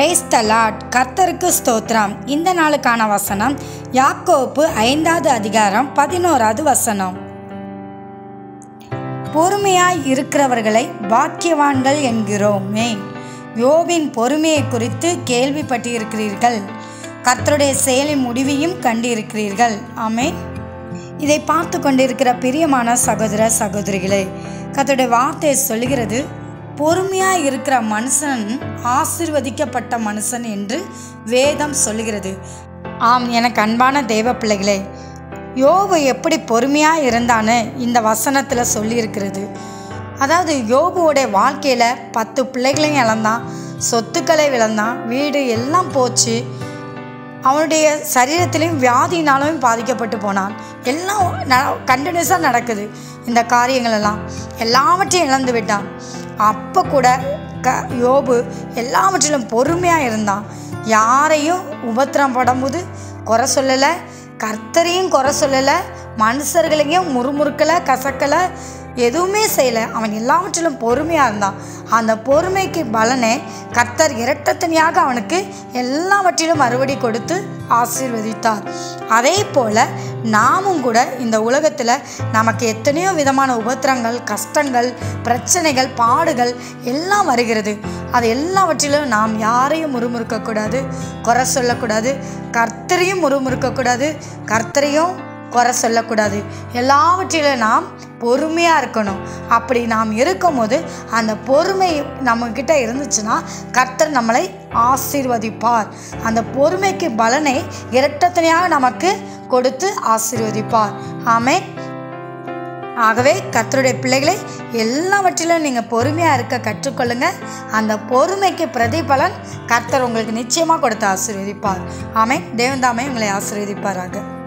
praise the Lord கர்த்தருக்கு ஸ்தோத்திரம் இந்த நாளுக்கான வசனம் யாக்கோப்பு ஐந்தாவது அதிகாரம் பதினோராவது வசனம் பொறுமையாய் இருக்கிறவர்களை பாக்கியவான்கள் என்கிறோமே யோபின் பொறுமையை குறித்து கேள்விப்பட்டிருக்கிறீர்கள் கர்த்தருடைய செயலின் முடிவையும் கண்டிருக்கிறீர்கள் ஆமென் இதை பார்த்து கொண்டிருக்கிற பிரியமான சகோதர சகோதரிகளே கர்த்தருடைய வார்த்தை சொல்லுகிறது பொறுமையாக இருக்கிற மனுஷன் ஆசிர்வதிக்கப்பட்ட மனுஷன் என்று வேதம் சொல்லுகிறது ஆம் எனக்கு அன்பான தேவ பிள்ளைகளே யோபு எப்படி பொறுமையாக இருந்தான்னு இந்த வசனத்தில் சொல்லியிருக்கிறது அதாவது யோபுவோடைய வாழ்க்கையில் பத்து பிள்ளைகளையும் இழந்தான் சொத்துக்களை இழந்தான் வீடு எல்லாம் போச்சு அவனுடைய சரீரத்திலையும் வியாதினாலும் பாதிக்கப்பட்டு போனான் எல்லாம் ந கண்டினியூஸாக நடக்குது இந்த காரியங்கள் எல்லாம் எல்லாவற்றையும் இழந்து விட்டான் அப்போ கூட க யோபு எல்லாவற்றிலும் பொறுமையாக இருந்தான் யாரையும் உபத்திரம் படும்போது குறை சொல்லலை கர்த்தரையும் குறை சொல்லலை மனுஷர்களையும் முறுமுறுக்கலை கசக்கலை எதுவுமே செய்யலை அவன் எல்லாவற்றிலும் பொறுமையாக இருந்தான் அந்த பொறுமைக்கு பலனே கர்த்தர் இரட்டத்தனியாக அவனுக்கு எல்லாவற்றிலும் மறுபடி கொடுத்து ஆசீர்வதித்தார் அதே போல் நாமும் கூட இந்த உலகத்தில் நமக்கு எத்தனையோ விதமான உபத்திரங்கள் கஷ்டங்கள் பிரச்சனைகள் பாடுகள் எல்லாம் வருகிறது அது எல்லாவற்றிலும் நாம் யாரையும் முறுமுறுக்கக்கூடாது குறை சொல்லக்கூடாது கர்த்தரையும் முறுமுறுக்கக்கூடாது கர்த்தரையும் குறை சொல்லக்கூடாது எல்லாவற்றிலும் நாம் பொறுமையாக இருக்கணும் அப்படி நாம் இருக்கும்போது அந்த பொறுமை நம்மக்கிட்ட இருந்துச்சுன்னா கர்த்தர் நம்மளை ஆசீர்வதிப்பார் அந்த பொறுமைக்கு பலனை இரட்டத்தனையாக நமக்கு கொடுத்து ஆசீர்வதிப்பார் ஆமே ஆகவே கர்த்தருடைய பிள்ளைகளை எல்லாவற்றிலும் நீங்கள் பொறுமையாக இருக்க கற்றுக்கொள்ளுங்க அந்த பொறுமைக்கு பிரதிபலன் கர்த்தர் உங்களுக்கு நிச்சயமாக கொடுத்து ஆசீர்வதிப்பார் ஆமே தேவந்தாமே உங்களை ஆசீர்வதிப்பாராக